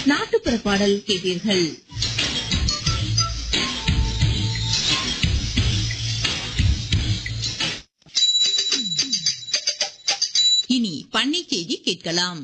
நாட்டுப்புற பாடல் கேட்டீர்கள் இனி பண்ணை செய்தி கேட்கலாம்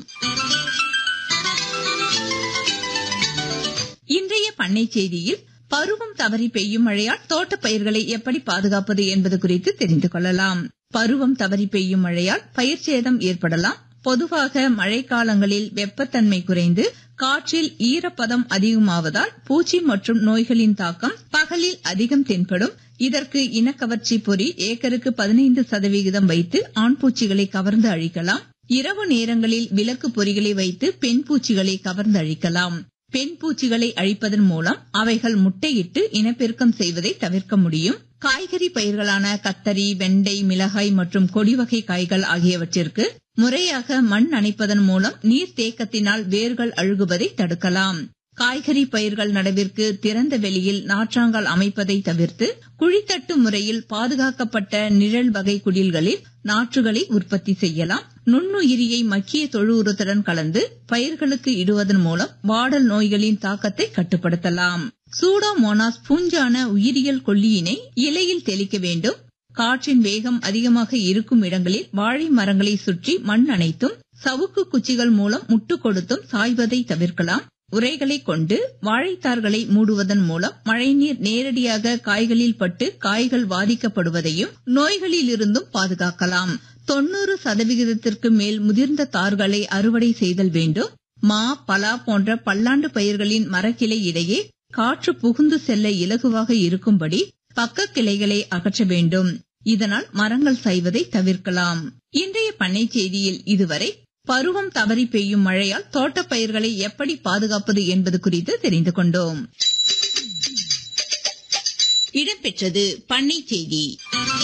இன்றைய பண்ணை செய்தியில் பருவம் தவறி பெய்யும் மழையால் தோட்டப் பயிர்களை எப்படி பாதுகாப்பது என்பது குறித்து தெரிந்து கொள்ளலாம் பருவம் தவறி பெய்யும் மழையால் பயிர் சேதம் ஏற்படலாம் பொதுவாக மழைக்காலங்களில் வெப்பத்தன்மை குறைந்து காற்றில் ஈரப்பதம் அதிகமாவதால் பூச்சி மற்றும் நோய்களின் தாக்கம் பகலில் அதிகம் தென்படும் இதற்கு இனக்கவர்ச்சி பொறி ஏக்கருக்கு பதினைந்து சதவிகிதம் வைத்து ஆண் பூச்சிகளை கவர்ந்து அழிக்கலாம் இரவு நேரங்களில் விளக்கு பொறிகளை வைத்து பெண் பூச்சிகளை கவர்ந்து அழிக்கலாம் பெண் பூச்சிகளை அழிப்பதன் மூலம் அவைகள் முட்டையிட்டு இனப்பெருக்கம் செய்வதை தவிர்க்க முடியும் காய்கறி பயிர்களான கத்தரி வெண்டை மிளகாய் மற்றும் கொடிவகை காய்கள் ஆகியவற்றிற்கு முறையாக மண் அணைப்பதன் மூலம் நீர் தேக்கத்தினால் வேர்கள் அழுகுவதை தடுக்கலாம் காய்கறி பயிர்கள் நடவிற்கு திறந்த வெளியில் நாற்றாங்கால் அமைப்பதை தவிர்த்து குழித்தட்டு முறையில் பாதுகாக்கப்பட்ட நிழல் வகை குடில்களில் நாற்றுகளை உற்பத்தி செய்யலாம் நுண்ணுயிரியை மக்கிய தொழு உரத்துடன் கலந்து பயிர்களுக்கு இடுவதன் மூலம் வாடல் நோய்களின் தாக்கத்தை கட்டுப்படுத்தலாம் சூடோமோனாஸ் பூஞ்சான உயிரியல் கொல்லியினை இலையில் தெளிக்க வேண்டும் காற்றின் வேகம் அதிகமாக இருக்கும் இடங்களில் வாழை மரங்களை சுற்றி மண் அணைத்தும் சவுக்கு குச்சிகள் மூலம் முட்டு கொடுத்தும் சாய்வதை தவிர்க்கலாம் உரைகளை கொண்டு வாழைத்தார்களை மூடுவதன் மூலம் மழைநீர் நேரடியாக காய்களில் பட்டு காய்கள் பாதிக்கப்படுவதையும் நோய்களிலிருந்தும் பாதுகாக்கலாம் தொண்ணூறு சதவிகிதத்திற்கு மேல் முதிர்ந்த தார்களை அறுவடை செய்தல் வேண்டும் மா பலா போன்ற பல்லாண்டு பயிர்களின் மரக்கிளை இடையே காற்று புகுந்து செல்ல இலகுவாக இருக்கும்படி பக்க கிளைகளை அகற்ற வேண்டும் இதனால் மரங்கள் சாய்வதை தவிர்க்கலாம் இன்றைய பண்ணை செய்தியில் இதுவரை பருவம் தவறி பெய்யும் மழையால் தோட்டப் பயிர்களை எப்படி பாதுகாப்பது என்பது குறித்து தெரிந்து கொண்டோம் இடம்பெற்றது பண்ணை செய்தி